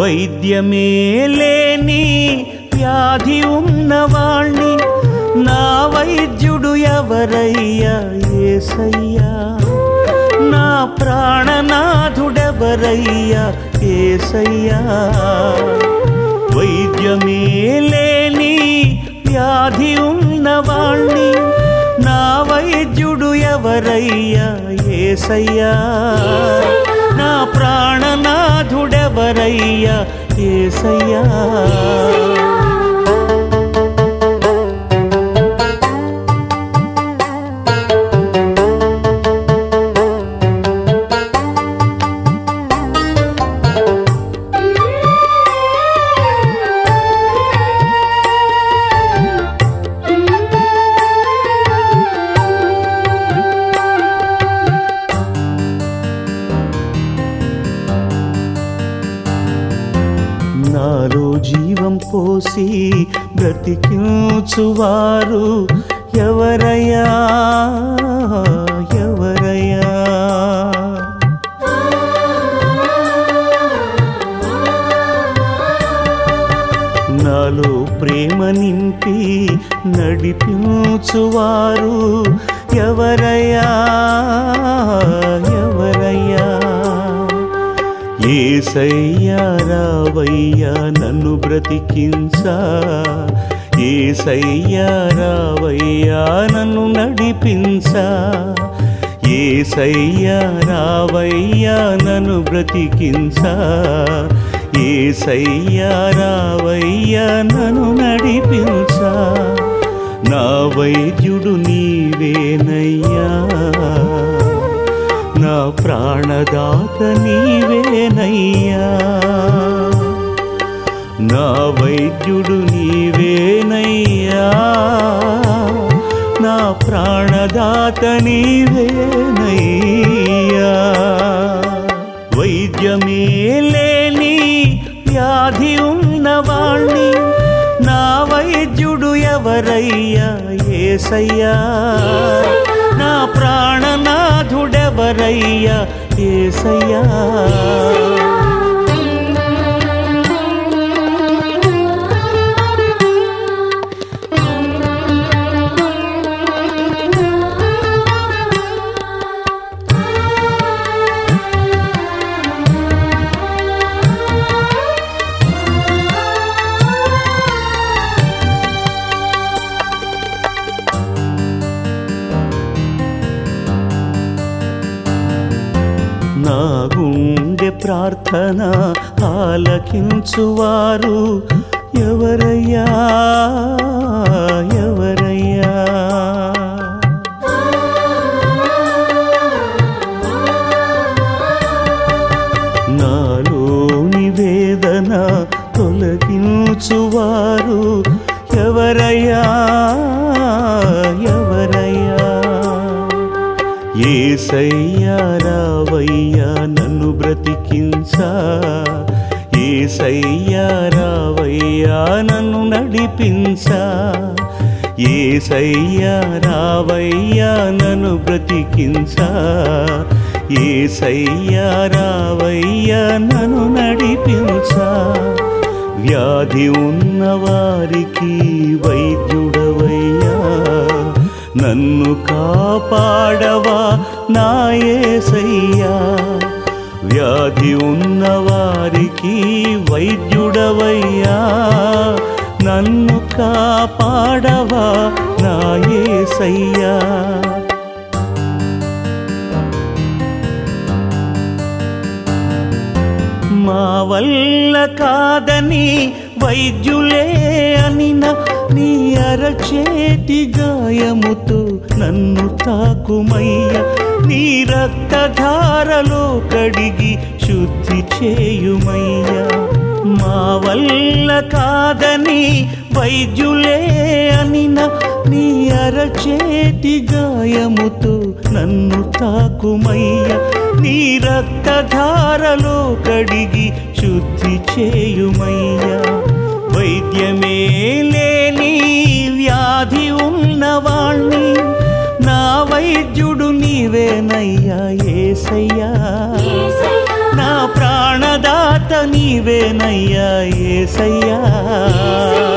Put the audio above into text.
వైద్యమే లేని వ్యాధి ఉన్నవాణ్ణి నా వైద్యుడు ఎవరయ్యా ఏసయ్యా నా ప్రాణనాథుడెవరయ్యా ఏసయ్యా వైద్యమే లేని వ్యాధి ఉన్నవాణ్ణి నా వైద్యుడు ఎవరయ్యా ఏసయ్యా నా ప్రాణనాథుడెవరయ్యా ఏసయ్యా నాలో జీవం పోసి బ్రతికించువారు ఎవరయ్యా ఎవరయ్యా నాలో ప్రేమ నింపి నడిపించువారు ఎవరయ్యా ఎవరయ్యా ఏసయ్యా రావయ్యా నన్ను బ్రతికించా ఏసయ్యా రావయ్యా నన్ను నడిపించా ఏసయ్యా రావయ్యా నన్ను బ్రతికించా ఏసయ్యా రావయ్యా నన్ను నడిపించా నా వైద్యుడు నీవేనయ్యా నా ప్రాణదాత నీవేనయ్యా నా వైద్యుడు నీవేనయ్యా నా ప్రాణదాత నీవేనయ్యా వైద్యమే లేని వ్యాధి ఉన్నవాణ్ణి నా వైద్యుడు ఎవరయ్యా ఏసయ్యా నా ప్రాణనాథుడెవరయ్యా ఏసయ్యా నా గుండె ప్రార్థన ఆలకించువారు ఎవరయ్యా ఎవరయ్యా నాలోని వేదన తొలగించువారు ఎవరయ్యా ఎవరయ్యా ఏసయ్యా రావయ్యా నన్ను బ్రతికించా ఏసయ్యా రావయ్యా నన్ను నడిపించా ఏసయ్యా రావయ్యా నన్ను బ్రతికించా ఏసయ్యా రావయ్యా నన్ను నడిపించా వ్యాధి ఉన్నవారికి వైద్యుడవయ్యా నన్ను కాపాడవా నాయసయ్యా వ్యాధి ఉన్నవారికి వైద్యుడవయ్యా నన్ను కాపాడవా నాయసయ్యా మా వల్ల కాదని వైద్యులే అనిన నీ అరచేతి గాయముతో నన్ను తాకుమయ్య నీ రక్తధారలో కడిగి శుద్ధి చేయుమయ్యా మా వల్ల కాదని వైద్యులే అనిన నీ అరచేతి గాయముతో నన్ను తాకుమయ్య నీ రక్తధారలో కడిగి శుద్ధి చేయుమయ్యా వైద్యమే లేని వ్యాధి ఉన్నవాణ్ణి నా వైద్యుడు నీవేనయ్యా ఏసయ్యా నా ప్రాణదాత నీవేనయ్యా ఏసయ్యా